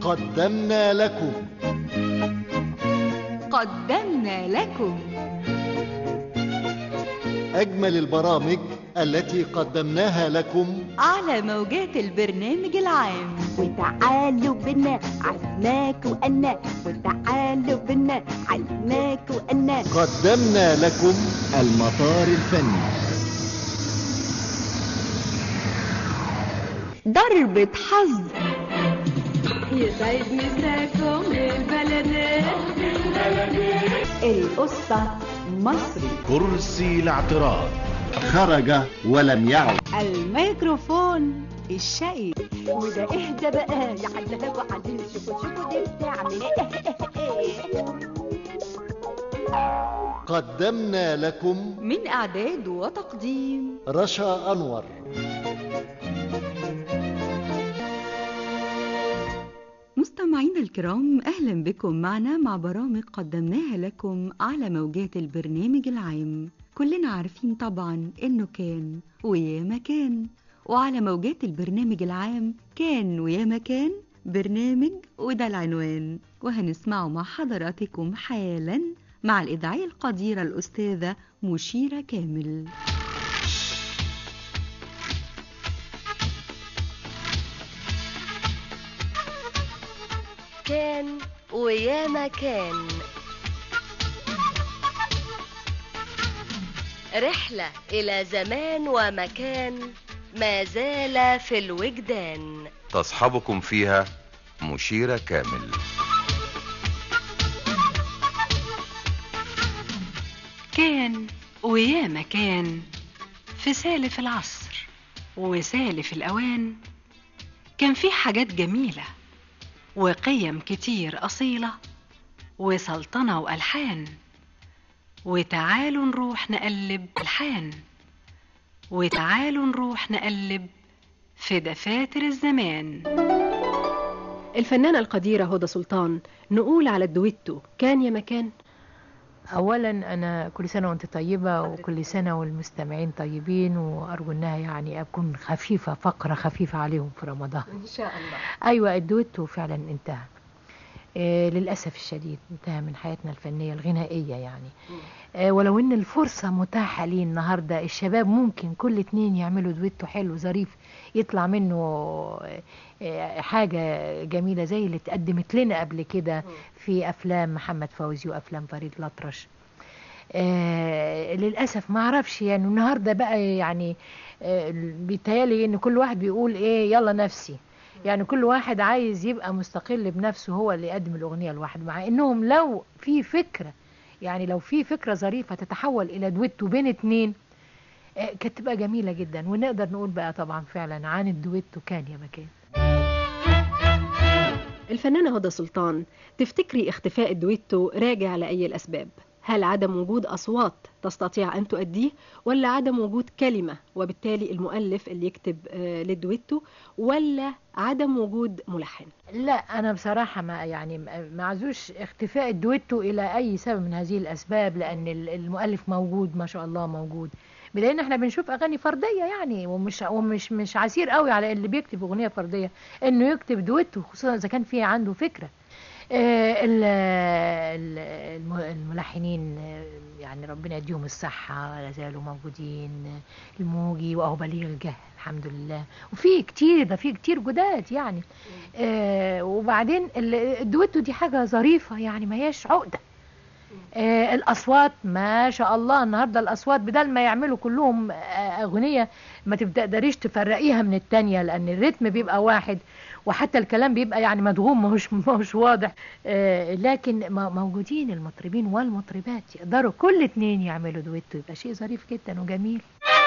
قدمنا لكم قدمنا لكم أجمل البرامج التي قدمناها لكم على موجات البرنامج العام وتعالوا بنا علمناك وأنا وتعالوا بنا علمناك وأنا قدمنا لكم المطار الفني ضربة حظ يسعد مساكم البلدات القصة مصري كرسي الاعتراض خرج ولم يعد الميكروفون الشقي وده اهدى بقى يا حلاق وعدل شوفوا شوفوا دي بتعمل ايه قدمنا لكم من إعداد وتقديم رشا أنور مستمعينا الكرام أهلا بكم معنا مع برامج قدمناها لكم على موجات البرنامج العام كلنا عارفين طبعا إنه كان ويا مكان وعلى موجات البرنامج العام كان ويا مكان برنامج وده العنوان وهنسمعه مع حضراتكم حالا مع الإذاعية القديرة الأستاذة مشيرة كامل كان ويا مكان رحلة إلى زمان ومكان ما زال في الوجدان تصحبكم فيها مشيرة كامل كان ويا مكان في سالف العصر وسالف الأوان كان في حاجات جميلة وقيم كتير أصيلة وسلطنة وألحان وتعالوا نروح نقلب ألحان وتعالوا نروح نقلب في دفاتر الزمان الفنانة القديرة هدى سلطان نقول على الدويتو كان يا مكان اولا انا كل سنه وانت طيبه وكل سنه والمستمعين طيبين وارجو انها يعني اكون خفيفه فقره خفيفه عليهم في رمضان ان شاء الله ايوه الدويتو فعلا انتهى آه للاسف الشديد انتهى من حياتنا الفنيه الغنائيه يعني آه ولو ان الفرصه متاحه لي النهارده الشباب ممكن كل اتنين يعملوا دويتو حلو ظريف يطلع منه آه حاجه جميله زي اللي اتقدمت لنا قبل كده في افلام محمد فوزي وافلام فريد الأطرش آه للاسف ما اعرفش يعني النهارده بقى يعني آه بيتهيالي ان كل واحد بيقول ايه يلا نفسي يعني كل واحد عايز يبقى مستقل بنفسه هو اللي يقدم الاغنيه لوحده مع انهم لو في فكره يعني لو في فكره ظريفه تتحول الى دويتو بين اتنين آه كانت تبقى جميله جدا ونقدر نقول بقى طبعا فعلا عن الدويتو كان يا مكان الفنانة هدى سلطان تفتكري اختفاء الدويتو راجع لأي الأسباب هل عدم وجود أصوات تستطيع أن تؤديه ولا عدم وجود كلمة وبالتالي المؤلف اللي يكتب آه للدويتو ولا عدم وجود ملحن لا انا بصراحه ما يعني ما عزوش اختفاء الدويتو الى اي سبب من هذه الاسباب لان المؤلف موجود ما شاء الله موجود لان احنا بنشوف اغاني فرديه يعني ومش ومش مش عسير قوي على اللي بيكتب اغنيه فرديه انه يكتب دويتو خصوصا اذا كان في عنده فكره آه الملحنين يعني ربنا يديهم الصحة لا زالوا موجودين الموجي وأهو بليغ الجهل الحمد لله وفي كتير ده في كتير جداد يعني آه وبعدين الدويتو دي حاجة ظريفة يعني ما هياش عقدة آه الاصوات ما شاء الله النهارده الاصوات بدل ما يعملوا كلهم آه اغنيه ما تقدريش تفرقيها من التانية لان الريتم بيبقى واحد وحتى الكلام بيبقى يعني مدغوم ماهوش ماهوش واضح آه لكن موجودين المطربين والمطربات يقدروا كل اتنين يعملوا دويتو يبقى شيء ظريف جدا وجميل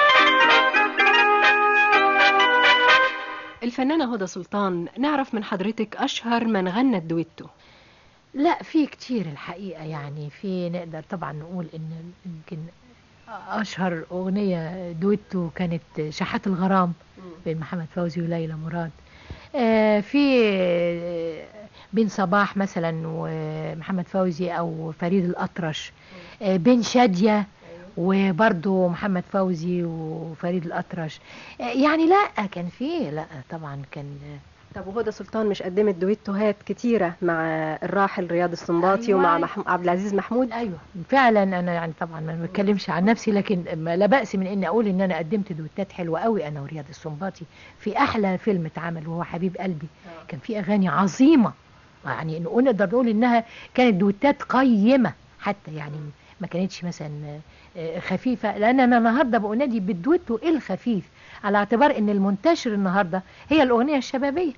الفنانة هدى سلطان نعرف من حضرتك أشهر من غنى الدويتو لا في كتير الحقيقة يعني في نقدر طبعا نقول ان يمكن اشهر اغنية دويتو كانت شحات الغرام بين محمد فوزي وليلى مراد آه في بين صباح مثلا ومحمد فوزي او فريد الاطرش آه بين شادية وبرضه محمد فوزي وفريد الاطرش آه يعني لا كان في لا طبعا كان طب وهدى سلطان مش قدمت دويتوهات كتيرة مع الراحل رياض السنباطي أيوة. ومع محم... عبد العزيز محمود ايوه فعلا انا يعني طبعا ما بتكلمش عن نفسي لكن ما لا باس من اني اقول ان انا قدمت دويتات حلوه قوي انا ورياض السنباطي في احلى فيلم اتعمل وهو حبيب قلبي كان في اغاني عظيمه يعني إنه نقدر نقول انها كانت دويتات قيمه حتى يعني ما كانتش مثلا آه، خفيفه لان انا النهارده بنادي بالدويتو الخفيف على اعتبار ان المنتشر النهارده هي الاغنيه الشبابيه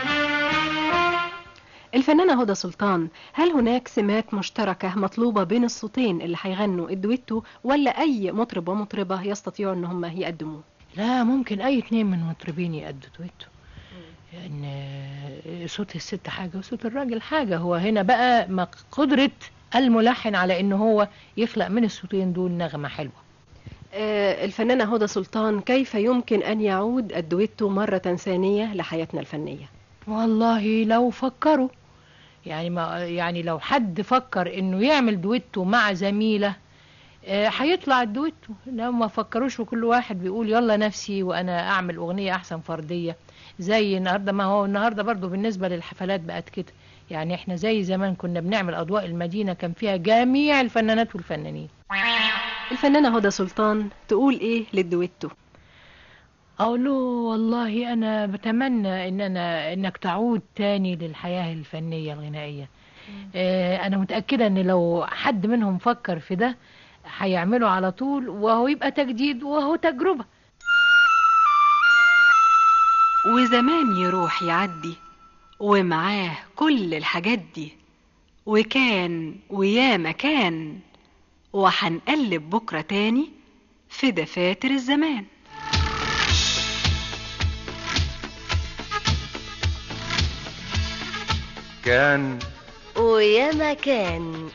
الفنانة هدى سلطان هل هناك سمات مشتركة مطلوبة بين الصوتين اللي هيغنوا الدويتو ولا أي مطرب ومطربة يستطيعوا إن هم يقدموه؟ لا ممكن اي اتنين من المطربين يأدوا دويتو لان آه، صوت الست حاجه وصوت الراجل حاجه هو هنا بقى ما قدره الملحن على ان هو يخلق من الصوتين دول نغمه حلوه آه، الفنانة هدى سلطان كيف يمكن أن يعود الدويتو مرة ثانية لحياتنا الفنية؟ والله لو فكروا يعني ما يعني لو حد فكر انه يعمل دويتو مع زميله آه، هيطلع الدويتو لو ما فكروش وكل واحد بيقول يلا نفسي وانا اعمل اغنيه احسن فرديه زي النهارده ما هو النهارده برضو بالنسبه للحفلات بقت كده يعني احنا زي زمان كنا بنعمل اضواء المدينه كان فيها جميع الفنانات والفنانين الفنانة هدى سلطان تقول إيه للدويتو؟ اقول له والله انا بتمنى ان انا انك تعود تاني للحياه الفنيه الغنائيه آه، انا متاكده ان لو حد منهم فكر في ده هيعمله على طول وهو يبقى تجديد وهو تجربه وزمان يروح يعدي ومعاه كل الحاجات دي وكان ويا مكان وحنقلب بكرة تاني في دفاتر الزمان كان ويا مكان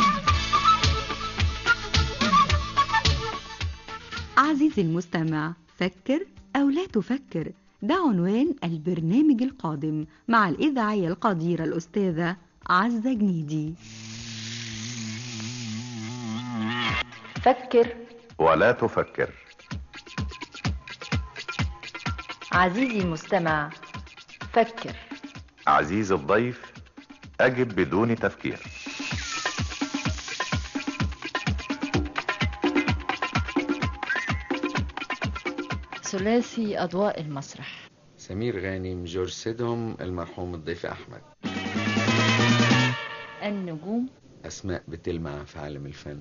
عزيزي المستمع فكر أو لا تفكر ده عنوان البرنامج القادم مع الإذاعية القديرة الأستاذة عزة جنيدي فكر ولا تفكر عزيزي المستمع فكر عزيز الضيف أجب بدون تفكير ثلاثي أضواء المسرح سمير غانم جورج سيدهم المرحوم الضيف أحمد النجوم أسماء بتلمع في عالم الفن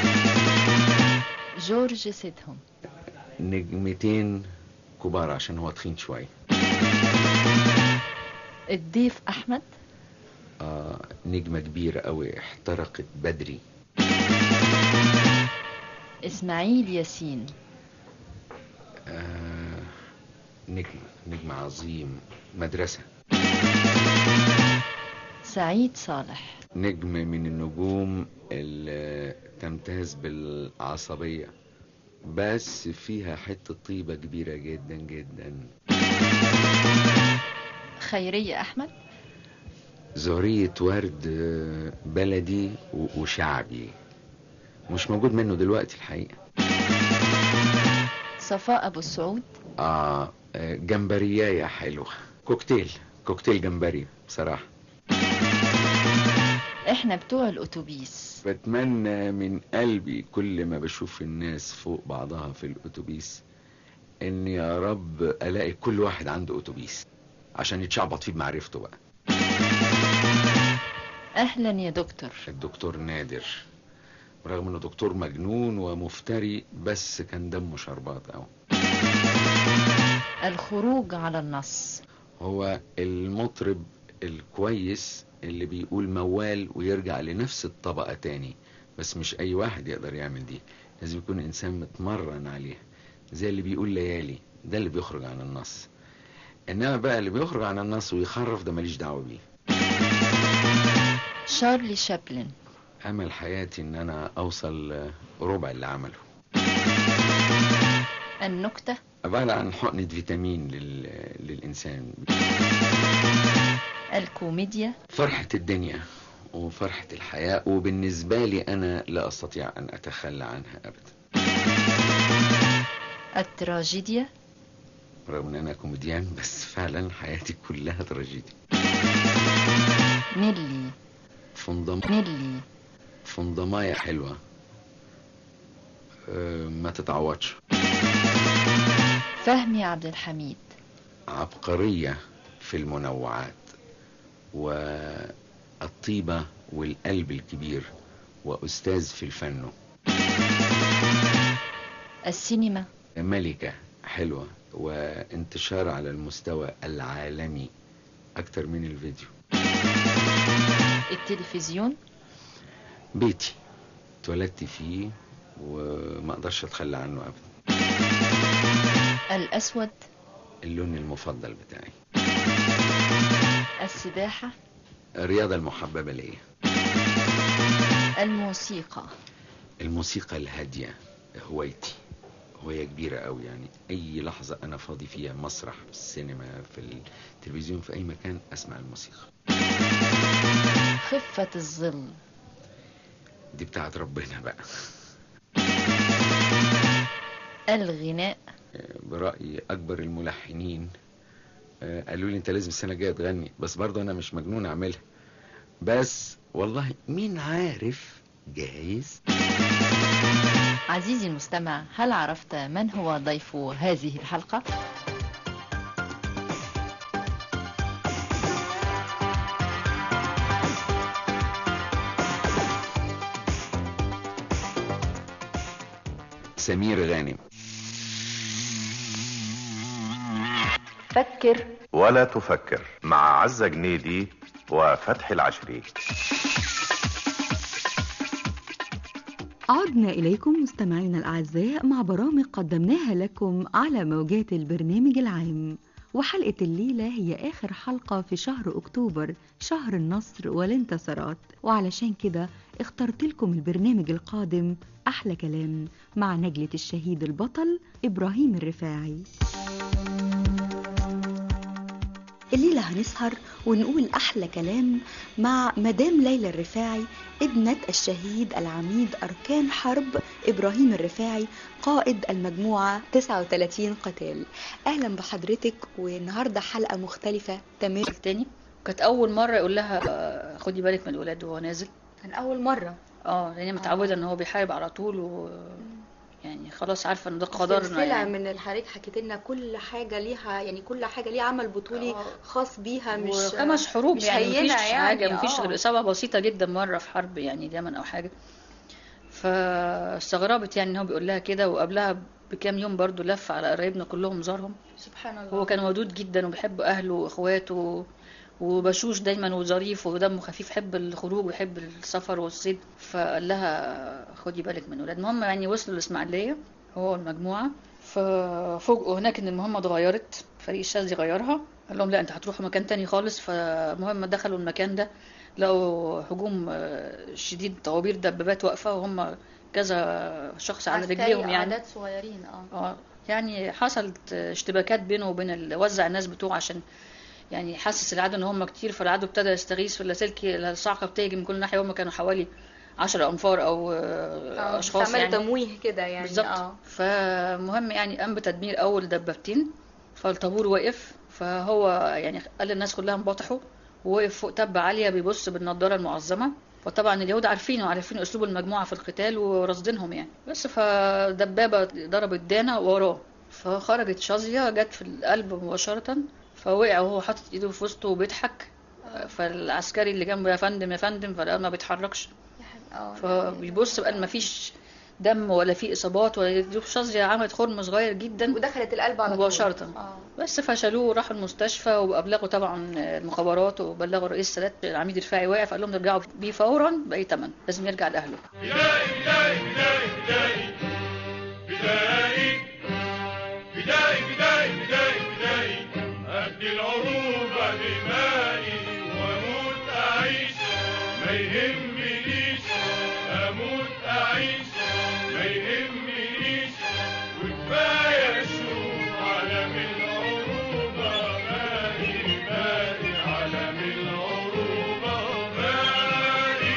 جورج سيدهم نجمتين كبار عشان هو تخين شوية الضيف أحمد آه نجمة كبيرة أوي احترقت بدري إسماعيل ياسين آه نجم نجم عظيم مدرسة سعيد صالح نجم من النجوم اللي تمتاز بالعصبية بس فيها حتة طيبة كبيرة جدا جدا خيرية أحمد زهرية ورد آه، بلدي و- وشعبي مش موجود منه دلوقتي الحقيقة صفاء أبو السعود آه آه، جمبرياية حلوة كوكتيل كوكتيل جمبري بصراحة إحنا بتوع الأتوبيس بتمنى من قلبي كل ما بشوف الناس فوق بعضها في الأتوبيس إن يا رب ألاقي كل واحد عنده أتوبيس عشان يتشعبط فيه بمعرفته بقى أهلا يا دكتور الدكتور نادر رغم انه دكتور مجنون ومفتري بس كان دمه شربات قوي الخروج على النص هو المطرب الكويس اللي بيقول موال ويرجع لنفس الطبقة تاني بس مش اي واحد يقدر يعمل دي لازم يكون انسان متمرن عليها زي اللي بيقول ليالي ده اللي بيخرج عن النص انما بقى اللي بيخرج عن النص ويخرف ده ماليش دعوة بيه شارلي شابلن امل حياتي ان انا اوصل ربع اللي عمله النكتة عبارة عن حقنة فيتامين لل... للإنسان الكوميديا فرحة الدنيا وفرحة الحياة وبالنسبة لي أنا لا أستطيع أن أتخلى عنها أبدا التراجيديا رغم ان انا كوميديان بس فعلا حياتي كلها تراجيدي نيلي فندم نيلي فندماية حلوة أه، ما تتعوضش فهمي عبد الحميد عبقرية في المنوعات والطيبة والقلب الكبير وأستاذ في الفن السينما ملكة حلوة وانتشار على المستوى العالمي أكتر من الفيديو التلفزيون بيتي اتولدت فيه وما اقدرش اتخلى عنه ابدا الأسود اللون المفضل بتاعي السباحة الرياضة المحببة ليا الموسيقى الموسيقى الهادية هوايتي هواية كبيرة قوي يعني أي لحظة أنا فاضي فيها مسرح في السينما في التلفزيون في أي مكان أسمع الموسيقى خفة الظل دي بتاعت ربنا بقى الغناء برأيي أكبر الملحنين آه، قالوا لي أنت لازم السنة الجاية تغني بس برضه أنا مش مجنون أعملها بس والله مين عارف جايز عزيزي المستمع هل عرفت من هو ضيف هذه الحلقة؟ سمير غانم فكر ولا تفكر مع عزة جنيدي وفتح العشري عدنا إليكم مستمعينا الأعزاء مع برامج قدمناها لكم على موجات البرنامج العام وحلقة الليلة هي آخر حلقة في شهر أكتوبر شهر النصر والانتصارات وعلشان كده اخترت لكم البرنامج القادم أحلى كلام مع نجلة الشهيد البطل إبراهيم الرفاعي الليلة هنسهر ونقول أحلى كلام مع مدام ليلى الرفاعي ابنة الشهيد العميد أركان حرب إبراهيم الرفاعي قائد المجموعة 39 قتال أهلا بحضرتك والنهاردة حلقة مختلفة تمام تاني كانت اول مره يقول لها آه، خدي بالك من الولاد وهو نازل كان أول مرة اه لان هي متعوده ان هو بيحارب على طول و يعني خلاص عارفه ان ده قدرنا سلسلة يعني من الحريق حكيت لنا كل حاجة ليها يعني كل حاجة ليها عمل بطولي خاص بيها مش وخمس حروب مش يعني هينة مفيش حاجه يعني، مفيش آه. غير اصابه بسيطه جدا مره في حرب يعني اليمن او حاجه فاستغربت يعني ان هو بيقول لها كده وقبلها بكام يوم برضو لف على قرايبنا كلهم زارهم سبحان الله هو كان ودود جدا وبيحب اهله واخواته وبشوش دايما وظريف ودمه خفيف يحب الخروج ويحب السفر والصيد فقال لها خدي بالك من ولاد المهم يعني وصلوا الاسماعيليه هو والمجموعه ففوجئوا هناك ان المهمه اتغيرت فريق الشاذلي غيرها قال لهم لا انت هتروحوا مكان تاني خالص فمهم دخلوا المكان ده لقوا هجوم آه، شديد طوابير دبابات واقفه وهم كذا شخص على رجليهم يعني أعداد صغيرين اه اه يعني حصلت اشتباكات بينه وبين ال- وزع الناس بتوعه عشان يعني حسس العدو ان هم كتير فالعدو ابتدى يستغيث في اللاسلكي الصاعقه بتيجي من كل ناحيه هم كانوا حوالي 10 انفار او آه، اشخاص استعمال يعني تمويه كده يعني بالظبط اه فمهم يعني قام بتدمير اول دبابتين فالطابور وقف فهو يعني قال للناس كلها انبطحوا ووقف فوق تبة عالية بيبص بالنضارة المعظمة وطبعا اليهود عارفين وعارفين اسلوب المجموعة في القتال ورصدينهم يعني بس فدبابة ضربت دانا وراه فخرجت شظية جت في القلب مباشرة فوقع وهو حاطط ايده في وسطه وبيضحك فالعسكري اللي جنبه يا فندم يا فندم فلقى ما بيتحركش اه فبيبص بقى ما فيش دم ولا في اصابات ولا يدوب شظيه عملت خرم صغير جدا ودخلت القلب على طول. مباشره اه بس فشلوه وراحوا المستشفى وابلغوا طبعا المخابرات وبلغوا رئيس السادات العميد الرفاعي واقف قال لهم نرجعوا بيه فورا باي ثمن لازم يرجع لاهله بدائي بدائي بدائي بدائي بدائي أدي العروبة دمائي وأموت أعيش ما يهمنيش أموت أعيش ما يهمنيش وكفاية أشوف علم العروبة مالي مالي علم العروبة مالي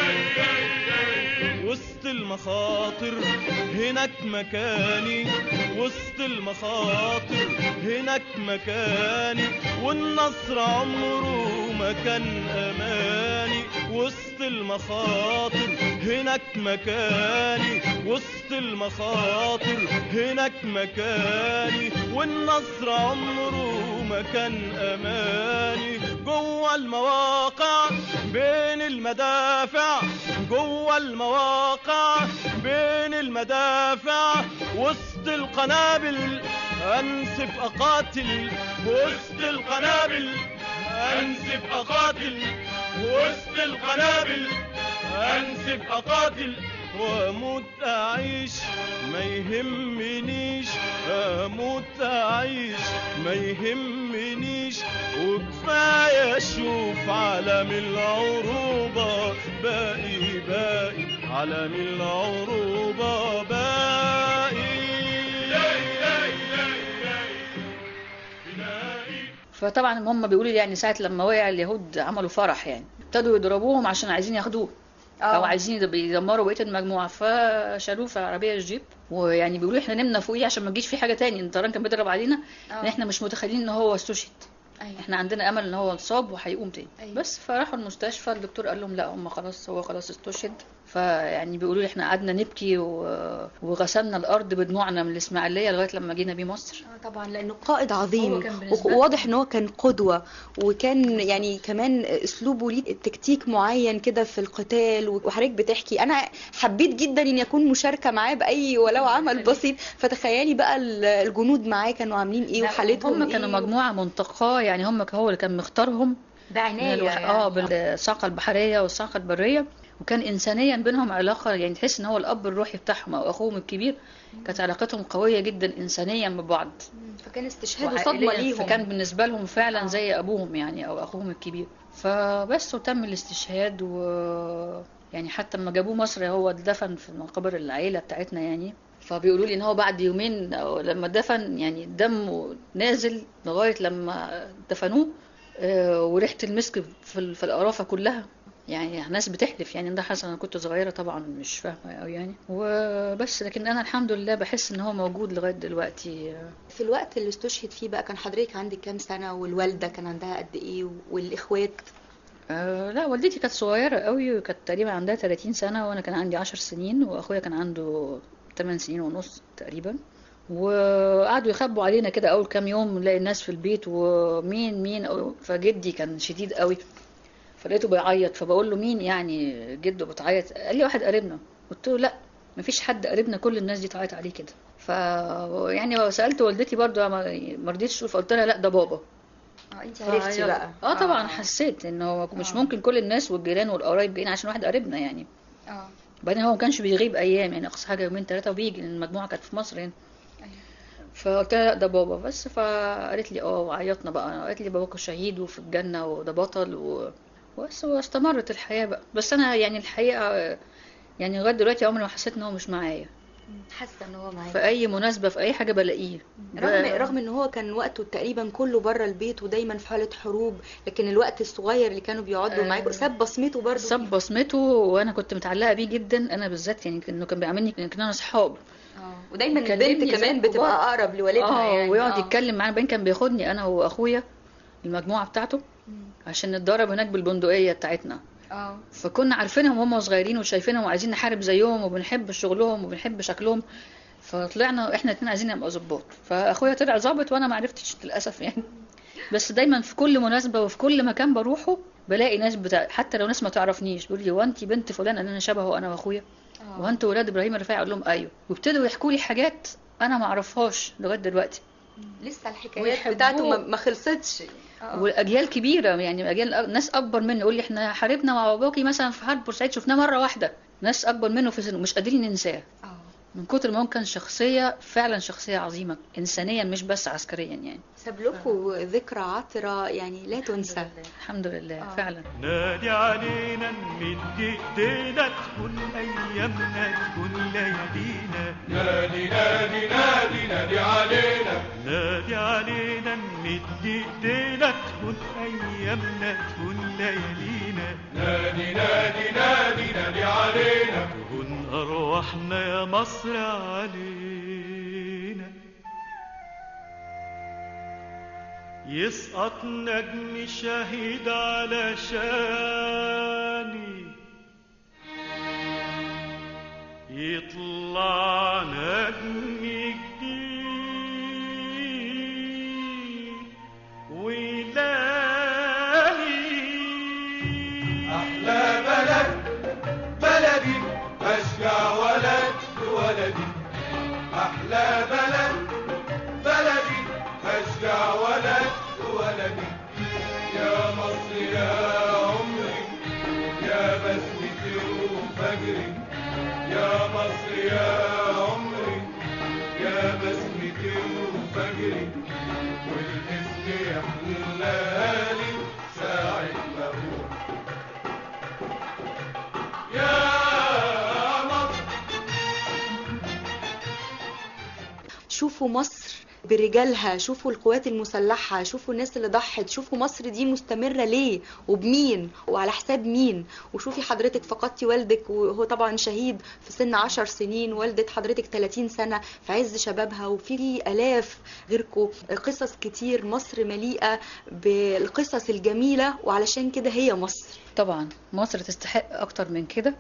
وسط المخاطر هناك مكاني وسط المخاطر هناك مكاني والنصر عمره ما كان أماني وسط المخاطر هناك مكاني وسط المخاطر هناك مكاني والنصر عمره ما كان أماني جوه المواقع بين المدافع جوه المواقع بين المدافع وسط القنابل أنسف أقاتل وسط القنابل أنسف أقاتل وسط القنابل أنسف أقاتل وأموت أعيش ما يهمنيش أموت أعيش ما يهمنيش وكفاية أشوف عالم العروبة باقي باقي عالم العروبة باقي فطبعا هم بيقولوا لي يعني ساعة لما وقع اليهود عملوا فرح يعني ابتدوا يضربوهم عشان عايزين ياخدوه او عايزين يدب- يدمروا بقيه المجموعه فشالوه في عربيه الجيب ويعني بيقولوا احنا نمنا فوقيه عشان ما تجيش في حاجه تاني الطيران كان بيضرب علينا ان احنا مش متخيلين ان هو استشهد أيوة. احنا عندنا امل ان هو اتصاب وهيقوم تاني أيوة. بس فراحوا المستشفى الدكتور قال لهم لا هم خلاص هو خلاص استشهد فيعني بيقولوا لي احنا قعدنا نبكي و... وغسلنا الارض بدموعنا من الاسماعيليه لغايه لما جينا بيه مصر آه طبعا لانه قائد عظيم هو كان بالنسبة لنا- وواضح ان هو كان قدوه وكان يعني كمان اسلوبه ليه تكتيك معين كده في القتال وحضرتك بتحكي انا حبيت جدا ان يكون مشاركه معاه باي ولو عمل بسيط فتخيلي بقى ال- الجنود معاه كانوا عاملين ايه لا، وحالتهم هم كانوا إيه؟ مجموعه منتقاه يعني هم هو اللي كان مختارهم بعنايه من الوح- يعني. اه بالصاعقه البحريه والصاعقه البريه وكان انسانيا بينهم علاقه يعني تحس ان هو الاب الروحي بتاعهم او اخوهم الكبير كانت علاقتهم قويه جدا انسانيا ببعض فكان استشهاد وعائلياً، وصدمه ليهم فكان بالنسبه لهم فعلا زي ابوهم يعني او اخوهم الكبير فبس وتم الاستشهاد و يعني حتى لما جابوه مصر هو اتدفن في مقابر العيله بتاعتنا يعني فبيقولوا لي ان هو بعد يومين أو لما دفن يعني دمه نازل لغايه لما دفنوه آه، وريحه المسك في ال- في القرافه كلها يعني ناس بتحلف يعني ده حصل انا كنت صغيره طبعا مش فاهمه قوي يعني وبس لكن انا الحمد لله بحس ان هو موجود لغايه دلوقتي في الوقت اللي استشهد فيه بقى كان حضرتك عندك كام سنه والوالده كان عندها قد ايه والاخوات آه لا والدتي كانت صغيرة قوي وكانت تقريبا عندها 30 سنة وأنا كان عندي 10 سنين وأخويا كان عنده 8 سنين ونص تقريبا وقعدوا يخبوا علينا كده أول كام يوم نلاقي الناس في البيت ومين مين أو- فجدي كان شديد قوي فلقيته بيعيط فبقول له مين يعني جده بتعيط قال لي واحد قريبنا قلت له لا مفيش حد قريبنا كل الناس دي تعيط عليه كده ف يعني سألت والدتي برضو ما ما رضيتش تقول فقلت لها لا ده بابا اه انت عرفتي فعيط. بقى اه طبعا حسيت ان هو مش ممكن كل الناس والجيران والقرايب جايين عشان واحد قريبنا يعني اه بعدين هو ما كانش بيغيب ايام يعني اقصى حاجه يومين ثلاثه وبيجي لان المجموعه كانت في مصر هنا فقلت لها لا ده بابا بس فقالت لي اه وعيطنا بقى قالت لي باباك شهيد وفي الجنه وده بطل و... بس واستمرت الحياه بقى بس انا يعني الحقيقه يعني لغايه دلوقتي عمري ما حسيت ان هو مش معايا حاسه ان هو معاك في اي مناسبه في اي حاجه بلاقيه رغم ب- رغم ان هو كان وقته تقريبا كله بره البيت ودايما في حاله حروب لكن الوقت الصغير اللي كانوا بيقعدوا آه. معاكم ساب بصمته برضه ساب بصمته وانا كنت متعلقه بيه جدا انا بالذات يعني انه كان بيعاملني كاننا اصحاب ودايما كلمني البنت زي كمان الكبار. بتبقى اقرب لوالدها اه يعني ويقعد آه. يتكلم معانا باين كان بياخدني انا واخويا المجموعه بتاعته عشان نتدرب هناك بالبندقيه بتاعتنا اه فكنا عارفينهم هم صغيرين وشايفينهم وعايزين نحارب زيهم وبنحب شغلهم وبنحب شكلهم فطلعنا احنا اتنين عايزين نبقى ظباط فاخويا طلع ظابط وانا ما عرفتش للاسف يعني بس دايما في كل مناسبه وفي كل مكان بروحه بلاقي ناس بتاع حتى لو ناس ما تعرفنيش بيقول لي هو انت بنت فلان قال انا شبهه انا واخويا هو انتوا ولاد ابراهيم الرفاعي اقول لهم ايوه وابتدوا يحكوا لي حاجات انا ما اعرفهاش لغايه دلوقتي لسه الحكايات ويحبوه. بتاعته ما- ما خلصتش آه. والاجيال كبيره يعني اجيال ناس اكبر مني يقول لي احنا حاربنا مع باباكي مثلا في حرب بورسعيد شفناه مره واحده ناس اكبر منه في سنه مش قادرين ننساه من كتر ما هو كان شخصيه فعلا شخصيه عظيمه انسانيا مش بس عسكريا يعني ساب لكم ذكرى عطرة يعني لا تنسى الحمد لله فعلا نادي علينا نمد ايدينا تكون ايامنا تكون ليالينا نادي نادي نادي نادي علينا نادي علينا نمد ايدينا تكون ايامنا تكون ليالينا نادي نادي نادي نادي علينا تكون ارواحنا يا مصر علينا يسقط نجم شهيد على شاني يطلع نجم جديد ويلاقي أحلى بلد بلدي أشجع ولد ولدي أحلى بلد بلدي أشجع ولد ولدي يا مصر يا عمري يا بسمتي وفجري يا مصر يا عمري يا بسمتي وفجري والاسم يحلالي ساعة ما أقول يا مصر شوفوا مصر برجالها شوفوا القوات المسلحة شوفوا الناس اللي ضحت شوفوا مصر دي مستمرة ليه وبمين وعلى حساب مين وشوفي حضرتك فقدتي والدك وهو طبعا شهيد في سن عشر سنين والدة حضرتك 30 سنة في عز شبابها وفي آلاف غيركم قصص كتير مصر مليئة بالقصص الجميلة وعلشان كده هي مصر طبعا مصر تستحق اكتر من كده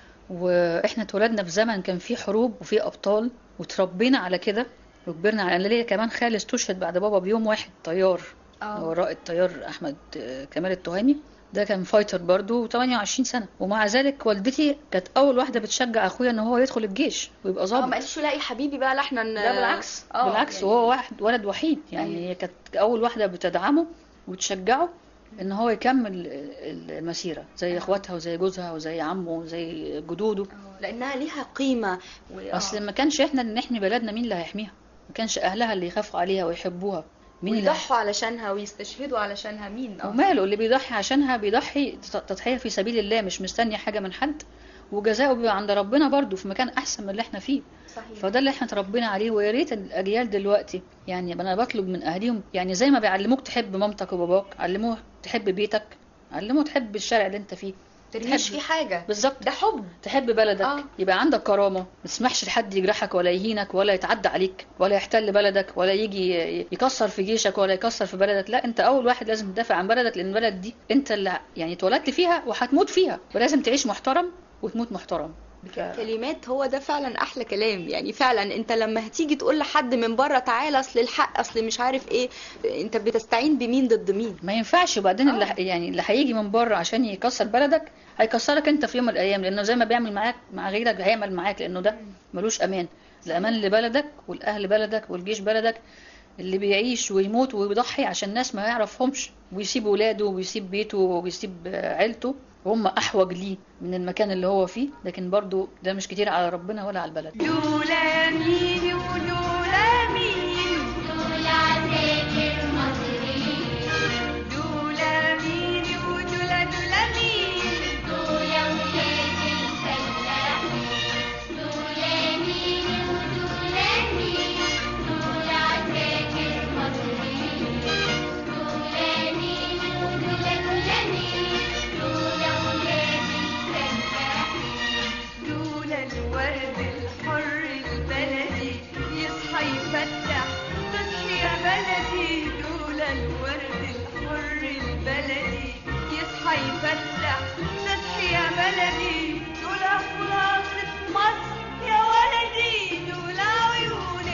واحنا اتولدنا في زمن كان فيه حروب وفيه ابطال وتربينا على كده وكبرنا على انا ليا كمان خالي استشهد بعد بابا بيوم واحد طيار آه. وراء الطيار احمد آه، كمال التهامي ده كان فايتر برضه 28 سنه ومع ذلك والدتي كانت اول واحده بتشجع اخويا ان هو يدخل الجيش ويبقى اه ظابط ما قالش لا يا حبيبي بقى لا احنا ن- لا بالعكس آه، بالعكس يعني- وهو واحد ولد وحيد يعني هي كانت اول واحده بتدعمه وتشجعه ان هو يكمل ال- المسيره زي اخواتها وزي جوزها وزي عمه وزي جدوده لانها ليها قيمة و- اصل ما كانش احنا اللي نحمي بلدنا مين اللي هيحميها ما كانش اهلها اللي يخافوا عليها ويحبوها مين اللي ويضحوا علشانها ويستشهدوا علشانها مين آه. وماله اللي بيضحي عشانها بيضحي تضحية في سبيل الله مش مستني حاجة من حد وجزاؤه بيبقى عند ربنا برضه في مكان احسن من اللي احنا فيه صحيح فده اللي احنا تربينا عليه ويا ريت الاجيال دلوقتي يعني انا بطلب من اهاليهم يعني زي ما بيعلموك تحب مامتك وباباك علموه تحب بيتك علموه تحب الشارع اللي انت فيه ترميش تحب- فيه حاجة بالظبط ده حب تحب بلدك آه. يبقى عندك كرامه ما تسمحش لحد يجرحك ولا يهينك ولا يتعدى عليك ولا يحتل بلدك ولا يجي ي- يكسر في جيشك ولا يكسر في بلدك لا انت اول واحد لازم تدافع عن بلدك لان البلد دي انت اللي يعني اتولدت فيها وهتموت فيها ولازم تعيش محترم وتموت محترم كلمات هو ده فعلا احلى كلام يعني فعلا انت لما هتيجي تقول لحد من بره تعالى اصل الحق اصل مش عارف ايه انت بتستعين بمين ضد مين ما ينفعش وبعدين اللي ح- يعني اللي هيجي من بره عشان يكسر بلدك هيكسرك انت في يوم من الايام لانه زي ما بيعمل معاك مع غيرك هيعمل معاك لانه ده ملوش امان الامان لبلدك والاهل بلدك والجيش بلدك اللي بيعيش ويموت ويضحي عشان ناس ما يعرفهمش ويسيب ولاده ويسيب بيته ويسيب آه، عيلته وهم احوج ليه من المكان اللي هو فيه لكن برضو ده مش كتير على ربنا ولا على البلد دولا مين ودولا مين دولا عساكر مصريين دولا مين ودولا دولا مين دولا ولاد الفلاحين دولا مين ودولا مين دولا عساكر مصريين دولا مين ودولا دولا مين دولا ولاد الفلاحين دولا الورد الحر البلدي يصحى يفتح تصحي يا بلدي دولا الورد الحر البلدي يصحى يفتح تصحي يا بلدي دولا خلاصة مصر يا ولدي دولا عيون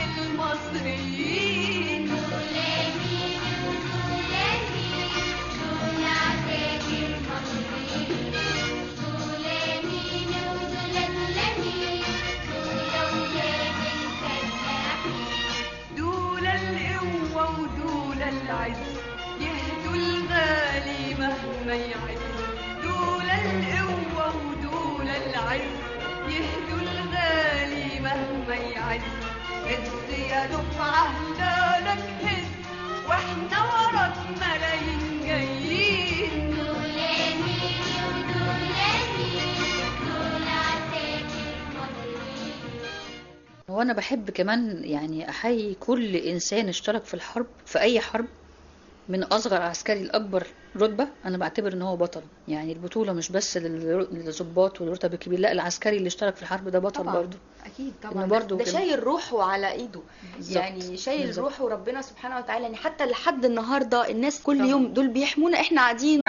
المصريين دولا مين ودولا مين دولا عساكر مصريين دولا مين ودولا دولا مين دولا ولاد الفلاحين دولا القوة ودولا العز يهدوا الغالي مهما يعز دولا القوة ودولا العز يهدوا الغالي مهما يعز هز يا دفعة هلالك هز واحنا وراك ملايين جايين دولا مين ودولا مين دولا عساكر مصريين وانا بحب كمان يعني احيي كل انسان اشترك في الحرب في اي حرب من اصغر عسكري لاكبر رتبه انا بعتبر ان هو بطل يعني البطوله مش بس للر- للضباط والرتب الكبير لا العسكري اللي اشترك في الحرب ده بطل طبعاً. برضه اكيد إنه طبعا برضو ده كده. شايل روحه على ايده بالظبط. يعني شايل بالظبط. روحه ربنا سبحانه وتعالى يعني حتى لحد النهارده الناس كل يوم دول بيحمونا احنا قاعدين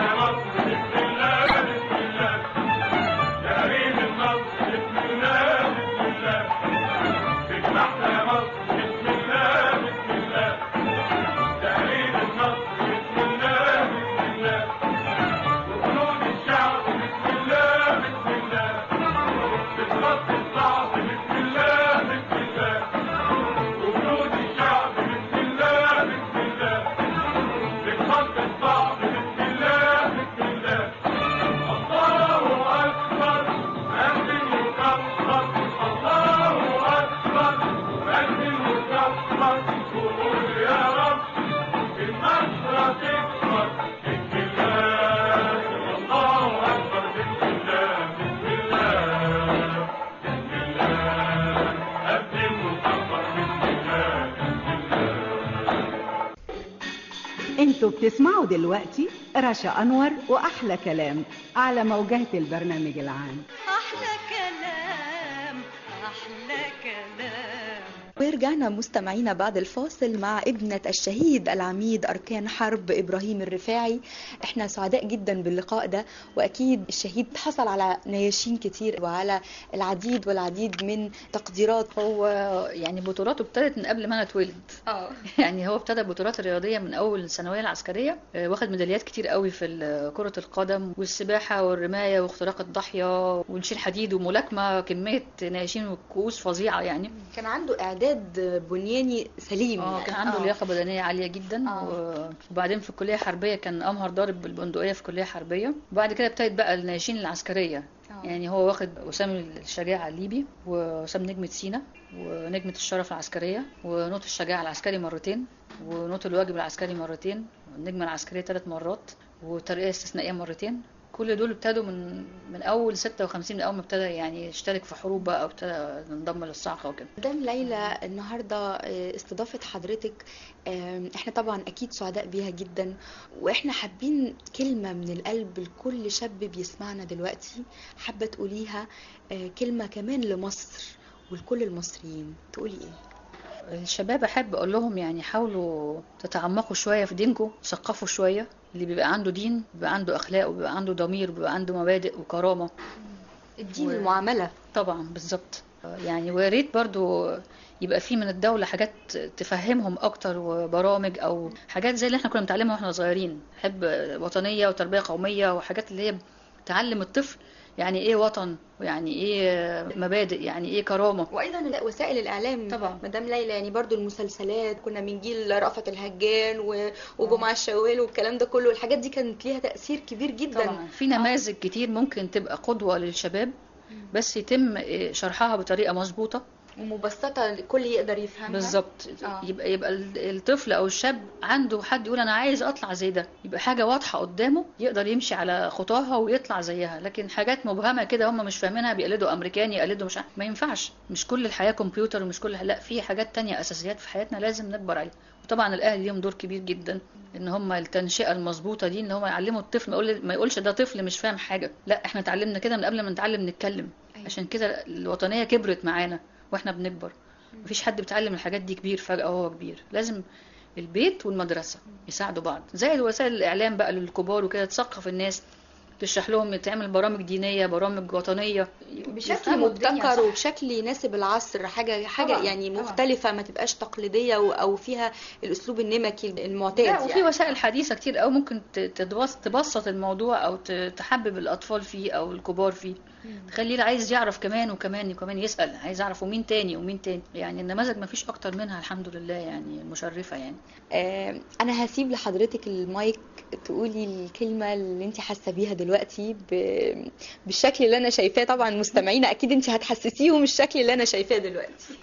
انتوا بتسمعوا دلوقتي رشا انور واحلى كلام على موجات البرنامج العام احلى كلام احلى كلام ورجعنا مستمعينا بعد الفاصل مع ابنة الشهيد العميد أركان حرب إبراهيم الرفاعي احنا سعداء جدا باللقاء ده وأكيد الشهيد حصل على نياشين كتير وعلى العديد والعديد من تقديرات هو يعني بطولاته ابتدت من قبل ما انا اتولد اه يعني هو ابتدى البطولات الرياضيه من اول الثانويه العسكريه آه، واخد ميداليات كتير قوي في ال- كره القدم والسباحه والرمايه واختراق الضاحيه ونشيل حديد وملاكمه كميه ناشين وكؤوس فظيعه يعني كان عنده إعداد بنياني سليم اه يعني. كان عنده آه. لياقه بدنيه عاليه جدا و- وبعدين في الكليه الحربيه كان امهر ضارب بالبندقيه في كليه حربيه وبعد كده ابتدت بقى الناشين العسكريه آه. يعني هو واخد وسام الشجاعه الليبي وسام نجمه سينا ونجمه الشرف العسكريه ونوت الشجاعه العسكري مرتين ونوت الواجب العسكري مرتين والنجمه العسكريه ثلاث مرات وترقيه استثنائيه مرتين كل دول ابتدوا من من اول 56 من اول ما ابتدى يعني يشترك في حروب بقى او ابتدى ينضم للصاعقه وكده مدام ليلى النهارده آه، استضافه حضرتك آم، احنا طبعا اكيد سعداء بيها جدا واحنا حابين كلمه من القلب لكل شاب بيسمعنا دلوقتي حابه تقوليها آه، كلمه كمان لمصر ولكل المصريين تقولي ايه الشباب احب اقول لهم يعني حاولوا تتعمقوا شويه في دينكم ثقفوا شويه اللي بيبقى عنده دين بيبقى عنده اخلاق وبيبقى عنده ضمير وبيبقى عنده مبادئ وكرامه الدين المعامله طبعا بالظبط يعني ويا ريت برضو يبقى في من الدولة حاجات تفهمهم أكتر وبرامج أو حاجات زي اللي احنا كنا بنتعلمها واحنا صغيرين حب وطنية وتربية قومية وحاجات اللي هي تعلم الطفل يعني ايه وطن ويعني ايه مبادئ يعني ايه كرامة وايضا وسائل الاعلام طبعا مدام ليلى يعني برضو المسلسلات كنا من جيل رأفت الهجان و- وجمعة الشوال والكلام ده كله الحاجات دي كانت ليها تأثير كبير جدا طبعا في نماذج كتير ممكن تبقى قدوة للشباب بس يتم شرحها بطريقة مظبوطة ومبسطة الكل يقدر يفهمها بالظبط آه. يبقى يبقى ال- الطفل او الشاب عنده حد يقول انا عايز اطلع زي ده يبقى حاجه واضحه قدامه يقدر يمشي على خطاها ويطلع زيها لكن حاجات مبهمه كده هم مش فاهمينها بيقلدوا امريكاني يقلدوا مش عارف- ما ينفعش مش كل الحياه كمبيوتر ومش كل لا في حاجات تانية اساسيات في حياتنا لازم نكبر عليها وطبعا الاهل ليهم دور كبير جدا ان هم التنشئه المظبوطه دي ان هم يعلموا الطفل ما, يقول ما يقولش ده طفل مش فاهم حاجه لا احنا اتعلمنا كده من قبل ما نتعلم نتكلم عشان كده الوطنيه كبرت معانا واحنا بنكبر مفيش حد بيتعلم الحاجات دي كبير فجأة وهو كبير لازم البيت والمدرسة يساعدوا بعض زي وسائل الإعلام بقى للكبار وكده تثقف الناس تشرح لهم تعمل برامج دينية برامج وطنية بشكل يفهموا الدنيا مبتكر صح. وبشكل يناسب العصر حاجة حاجة طبعاً، يعني طبعاً. مختلفة ما تبقاش تقليدية و- او فيها الاسلوب النمكي المعتاد لا وفي يعني. وسائل حديثة كتير قوي ممكن ت- تتبس- تبسط الموضوع او ت- تحبب الاطفال فيه او الكبار فيه تخليه اللي عايز يعرف كمان وكمان وكمان يسأل عايز يعرف ومين تاني ومين تاني يعني النماذج ما فيش اكتر منها الحمد لله يعني مشرفة يعني آه، انا هسيب لحضرتك المايك تقولي الكلمة اللي انت حاسة بيها دلوقتي ب... بالشكل اللي انا شايفاه طبعا مستمعينا اكيد انت هتحسسيهم الشكل اللي انا شايفاه دلوقتي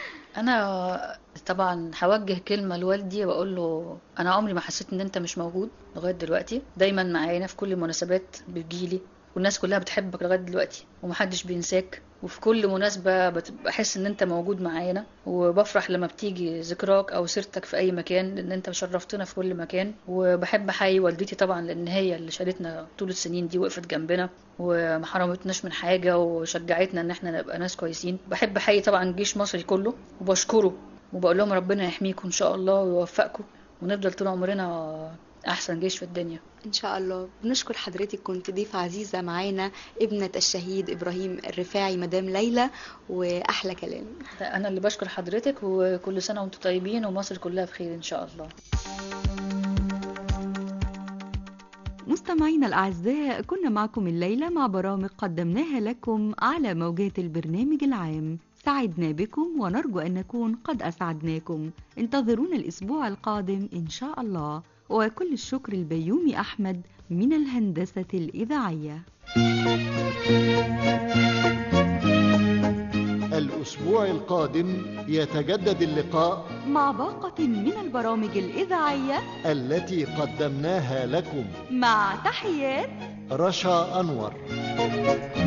انا طبعا هوجه كلمه لوالدي واقول له انا عمري ما حسيت ان انت مش موجود لغايه دلوقتي دايما معانا في كل المناسبات بتجيلي والناس كلها بتحبك لغايه دلوقتي ومحدش بينساك وفي كل مناسبة بت- بحس ان انت موجود معانا وبفرح لما بتيجي ذكراك او سيرتك في اي مكان لان انت شرفتنا في كل مكان وبحب احيي والدتي طبعا لان هي اللي شالتنا طول السنين دي وقفت جنبنا وما حرمتناش من حاجة وشجعتنا ان احنا نبقى ناس كويسين بحب احيي طبعا جيش مصري كله وبشكره وبقول لهم ربنا يحميكم ان شاء الله ويوفقكم ونفضل طول عمرنا احسن جيش في الدنيا إن شاء الله بنشكر حضرتك كنت ضيفة عزيزة معانا ابنة الشهيد إبراهيم الرفاعي مدام ليلى وأحلى كلام انا اللي بشكر حضرتك وكل سنة وانتم طيبين ومصر كلها بخير ان شاء الله مستمعينا الأعزاء كنا معكم الليلة مع برامج قدمناها لكم على موجات البرنامج العام سعدنا بكم ونرجو أن نكون قد أسعدناكم انتظرونا الأسبوع القادم إن شاء الله وكل الشكر البيومي أحمد من الهندسة الإذاعية الأسبوع القادم يتجدد اللقاء مع باقة من البرامج الإذاعية التي قدمناها لكم مع تحيات رشا أنور